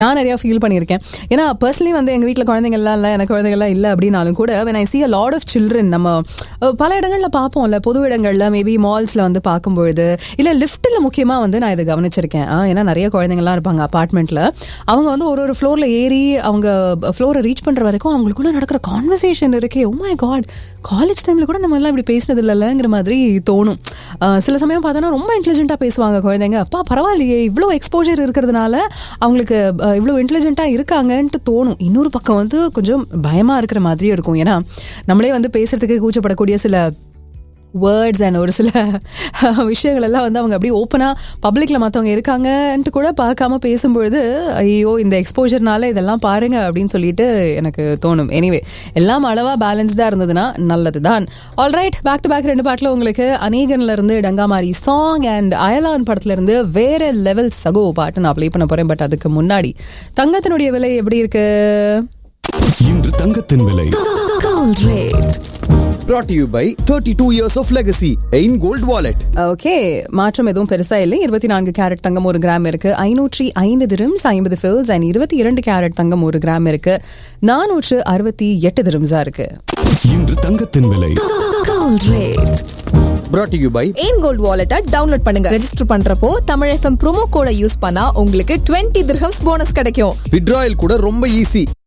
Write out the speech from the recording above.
நான் நிறைய ஃபீல் பண்ணியிருக்கேன் ஏன்னா பர்சனலி வந்து எங்க வீட்டில் குழந்தைங்கள்லாம் இல்லை எனக்கு குழந்தைங்கள்லாம் இல்லை அப்படின்னாலும் கூட when I see a lot of children நம்ம அஹ், பல இடங்கள்ல பார்ப்போம்ல பொது இடங்கள்ல மேபி மால்ஸ்ல வந்து பார்க்கும்பொழுது இல்ல லிஃப்ட்ல முக்கியமா வந்து நான் இதை கவனிச்சிருக்கேன் ஆ, ஏன்னா நிறைய குழந்தைங்கள்லாம் இருப்பாங்க அபார்ட்மெண்ட்ல அவங்க வந்து ஒரு ஒரு ஃப்ளோர்ல ஏறி அவங்க ஃப்ளோரை ரீச் பண்ற வரைக்கும் அவங்களுக்குள்ள நடக்கிற கான்வர்சேஷன் இருக்கே ஓ மை காட் காலேஜ் டைம்ல கூட நம்ம எல்லாம் இப்படி பேசினது இல்லைங்கிற மாதிரி தோணும் ஆ, சில சமயம் பார்த்தோன்னா ரொம்ப இன்டெலிஜென்ட்டா பேசுவாங்க குழந்தைங்க அப்பா பரவாயில்லையே இவ்வளோ எக்ஸ்போஜர் இருக்கிறதுனால அவங்களுக்கு அஹ், இவ்வளோ இன்டெலிஜென்ட்டா இருக்காங்கன்ட்டு தோணும் இன்னொரு பக்கம் வந்து கொஞ்சம் பயமா இருக்கிற மாதிரியும் இருக்கும் ஏன்னா நம்மளே வந்து பேசுறதுக்கு கூச்சப்படக்கூடிய சில வேர்ட்ஸ் அண்ட் ஒரு சில விஷயங்கள் எல்லாம் வந்து அவங்க அப்படியே ஓப்பனாக பப்ளிக்ல மற்றவங்க இருக்காங்கன்ட்டு கூட பார்க்காம பேசும்பொழுது ஐயோ இந்த எக்ஸ்போஜர்னால இதெல்லாம் பாருங்க அப்படின்னு சொல்லிட்டு எனக்கு தோணும் எனிவே எல்லாம் அளவா பேலன்ஸ்டா இருந்ததுன்னா நல்லது தான் ஆல்ரைட் பேக் டு பேக் ரெண்டு பாட்டில் உங்களுக்கு அநேகன்ல இருந்து டங்காமாரி சாங் அண்ட் அயலான் படத்துல இருந்து வேற லெவல் சகோ பாட்டு நான் ப்ளே பண்ண போறேன் பட் அதுக்கு முன்னாடி தங்கத்தினுடைய விலை எப்படி இருக்கு இன்று தங்கத்தின் விலை Gold rate. brought to you by 32 years of legacy in gold wallet okay மாற்றம் எதுவும் பெருசா இல்லை இருபத்தி நான்கு கேரட் தங்கம் ஒரு கிராம் இருக்கு ஐநூற்றி ஐந்து திரம்ஸ் ஐம்பது ஃபில்ஸ் அண்ட் இருபத்தி இரண்டு கேரட் தங்கம் ஒரு கிராம் இருக்கு நானூற்று அறுபத்தி எட்டு திரம்ஸா இருக்கு இன்று தங்கத்தின் விலை Gold rate. brought to you by எயின் கோல்ட் வாலெட்டை டவுன்லோட் பண்ணுங்க ரெஜிஸ்டர் பண்றப்போ தமிழ் எஃப்எம் ப்ரோமோ கோட யூஸ் பண்ணா உங்களுக்கு 20 திர்ஹம்ஸ் போனஸ் கிடைக்கும் withdrawal கூட ரொம்ப ஈஸி